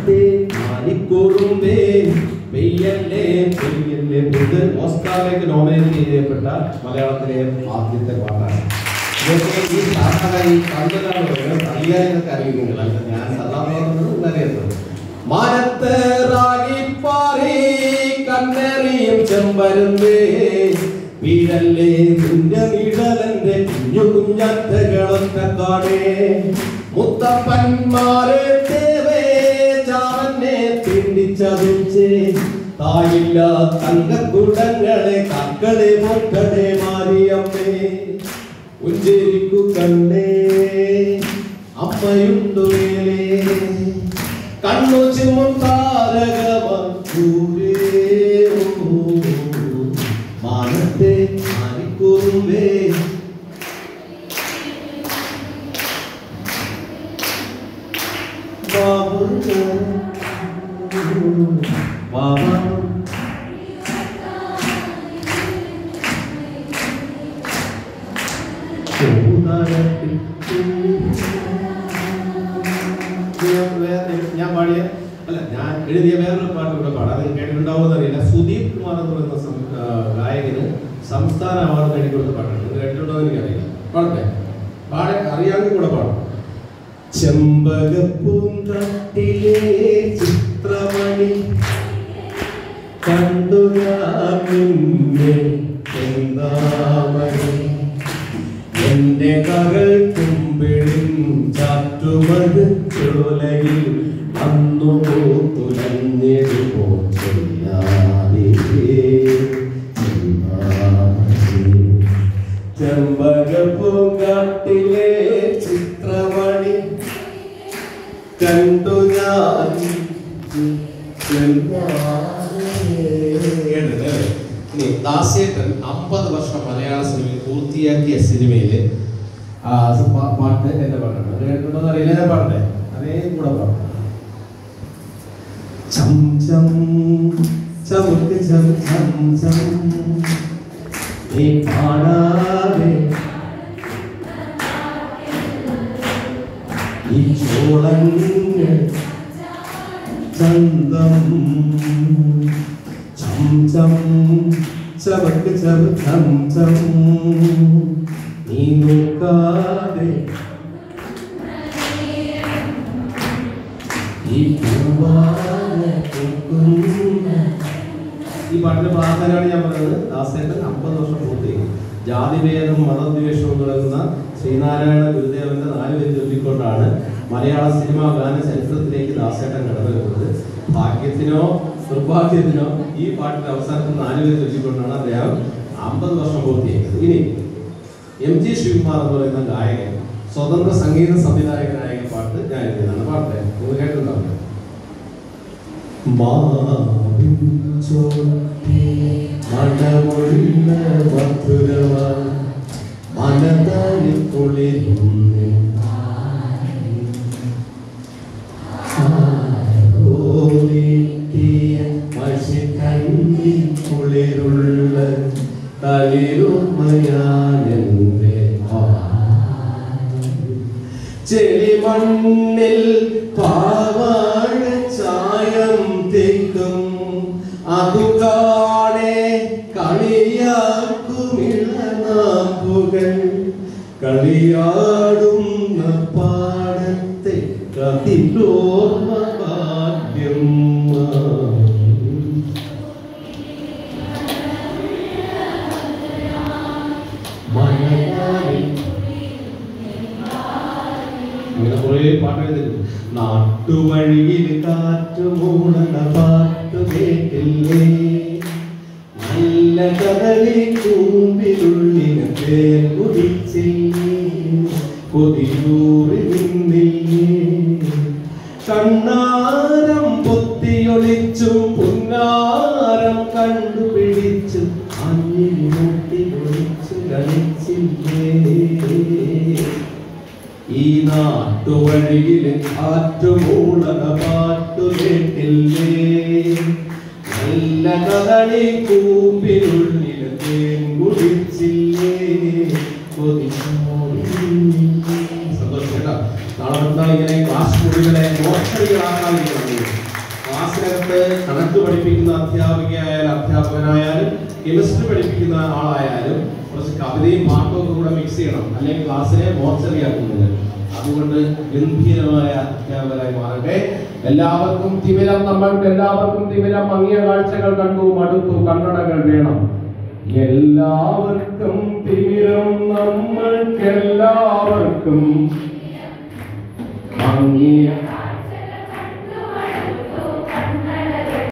മാനത്തെ മാനിക്കുറുമ്പേ പെയ്യല്ലേ പെയ്യല്ലേ ഇത് ഓസ്കാറിലേക്ക് നോമിനേറ്റ് ചെയ്യപ്പെട്ട മലയാളത്തിലെ ആദ്യത്തെ പാട്ടാണ് ഇതൊക്കെ ഈ സാധാരണ ഈ കണ്ടുകാണ് അറിയാനൊക്കെ അറിയുന്നില്ല അല്ല ഞാൻ സാധാരണ അറിയുന്നത് മാനത്ത് റാഗിപ്പാറി കണ്ണേറിയും ചെമ്പരുന്നേ വീരല്ലേ നിന്റെ നിഴലന്റെ കുഞ്ഞു കുഞ്ഞത്തകളൊക്കെ കാണേ മുത്തപ്പന്മാരെ തേവേ ചാവന്നെ തിണ്ടിച്ചതുച്ചേ തായില്ല തങ്കക്കുടങ്ങളെ കക്കളെ മക്കളെ മാറിയമ്മേ ഉഞ്ചേരിക്കു കണ്ണേ അമ്മയുണ്ടു മേലേ കണ്ണു ചിമ്മും താരകമൂരേ മാനത്തെ മാനിക്കൂറുമ്പേ ബാബ ഞാൻ പാടിയ അല്ല ഞാൻ എഴുതിയ വേറൊരു പാട്ട് കൂടെ പാടാം അത് കേട്ടിട്ടുണ്ടാവുമെന്ന് അറിയില്ല സുദീപ് കുമാർ എന്ന് പറയുന്ന സം- ആ, ഗായകന് സംസ്ഥാന അവാർഡ് നേടിക്കൊടുത്ത പാട്ടാണ് ഇത് കേട്ടിട്ടുണ്ടോ എന്ന് എനിക്കറിയില്ല പാടട്ടെ പാടെ അറിയാമെങ്കിൽ കൂടെ പാടാം ചെമ്പകപ്പൂന്തട്ടിലെ ചിത്രമണി കണ്ടു ഞാൻ നിന്നെ ചെന്താമണി എന്റെ കകൾ കുമ്പിളിൻ ചാറ്റുമത് ചോലയിൽ അന്നു തുലഞ്ഞെടുപ്പോ ചൊല്ലാതെ ചെമ്പകപ്പൂങ്കാട്ടിലെ ചിത്രമണി കണ്ടു ഞാൻ ഇനി ദാസേട്ടൻ അമ്പത് വർഷം മലയാള സിനിമയിൽ പൂർത്തിയാക്കിയ സിനിമയില് ആ സ- പാ- പാട്ട് എന്റെ പാട്ടാണ് അത് കേട്ടിട്ടുണ്ടോന്ന് അറിയില്ല ഞാൻ പാടട്ടെ അതേ കൂടെ പാടാം ചം ചം ചമുക്ക് ചം ചം ചം നീ പാടാതെ ഈ ചോളങ്ങൾ ചന്തം ചം ചം ചവക്ക് ചവ ചം ചം നീ നോക്കാതെ ഈ പൂവാല പൂക്കുന്ന ഈ പാട്ടിന്റെ പ്രാധാന്യമാണ് ഞാൻ പറയുന്നത് ദാസേട്ടൻ അമ്പത് വർഷം പൂർത്തിയായി ജാതിഭേദം മതദ്വേഷവും തുടങ്ങുന്ന ശ്രീനാരായണ ഗുരുദേവന്റെ നാല് പേര് ചൊല്ലിക്കൊണ്ടാണ് മലയാള സിനിമാ ഗാന ചരിത്രത്തിലേക്ക് ദാസേട്ടൻ കടന്നു വരുന്നത് ഭാഗ്യത്തിനോ നിർഭാഗ്യത്തിനോ ഈ പാട്ടിന്റെ അവസാനത്തിൽ നാല് പേര് ചൊല്ലിക്കൊണ്ടാണ് അദ്ദേഹം അമ്പത് വർഷം പൂർത്തിയാക്കിയത് ഇനി എം ജി ശിവകുമാർ എന്ന് പറയുന്ന ഗായകൻ സ്വതന്ത്ര സംഗീത സംവിധായകനായ പാട്ട് ഞാൻ എഴുതിയതാണ് പാട്ടെ നിങ്ങൾ കേട്ടിട്ടുണ്ടാവില്ല മാവിൻ ചോട്ടിൽ മണമുള്ള മധുരമാ മനതാരി കുളിരുന്നു ഓടിയ മഷിക്കണ്ണി കുളിരുള്ള തളിരുമയാനെന്റെ ചെളിമണ്ണിൽ പാവാഴ ചായം തേക്കും അതു കാണെ കളിയാക്കുമിളനാമ്പുകൾ കളിയാടുന്ന പാടത്തെ കതിരോർമ്മ ഭാഗ്യം മഴയായി അങ്ങനെ കുറേ പാട്ടുകൾ നാട്ടുവഴിയിൽ കാറ്റ് മൂടണ പാട്ട് കേട്ടില്ലേ നല്ല കടലി കൂമ്പിലുള്ളിന് തേൻ കുടിച്ചില്ലേ കൊതിയൂറി നിന്നില്ലേ കണ്ണാരം പൊത്തിയൊളിച്ചും പുന്നാരം കണ്ടുപിടിച്ചു അഞ്ഞിൽ മുട്ടി ഒളിച്ചു കളിച്ചില്ലേ ഈ നാട്ടുവഴിയിൽ കാറ്റുമൂളക പാട്ടു കേട്ടില്ലേ നല്ല കഥളി കൂമ്പിനുള്ളിൽ തേൻ കുടിച്ചില്ലേ കൊതിച്ചോറി സന്തോഷം കേട്ടോ നാളെ എന്താ ഇങ്ങനെ ക്ലാസ് മുറികളെ മോശടികളാക്കാതിരിക്കണം മാത്സ് പഠിപ്പിക്കുന്ന അധ്യാപികയായാലും അധ്യാപകനായാലും കെമിസ്ട്രി പഠിപ്പിക്കുന്ന ആളായാലും കുറച്ച് കവിതയും പാട്ടും ഒക്കെ കൂടെ മിക്സ് ചെയ്യണം അല്ലെങ്കിൽ ക്ലാസ്സിനെ മോർച്ചറിയാക്കുന്നത് അതുകൊണ്ട് ഗംഭീരമായ അധ്യാപകരായി മാറട്ടെ എല്ലാവർക്കും തിമിരം നമ്മൾക്ക് എല്ലാവർക്കും തിമിരം മങ്ങിയ കാഴ്ചകൾ കണ്ടു മടുത്തു കണ്ണടകൾ വേണം എല്ലാവർക്കും തിമിരം നമ്മൾക്ക് എല്ലാവർക്കും മങ്ങിയ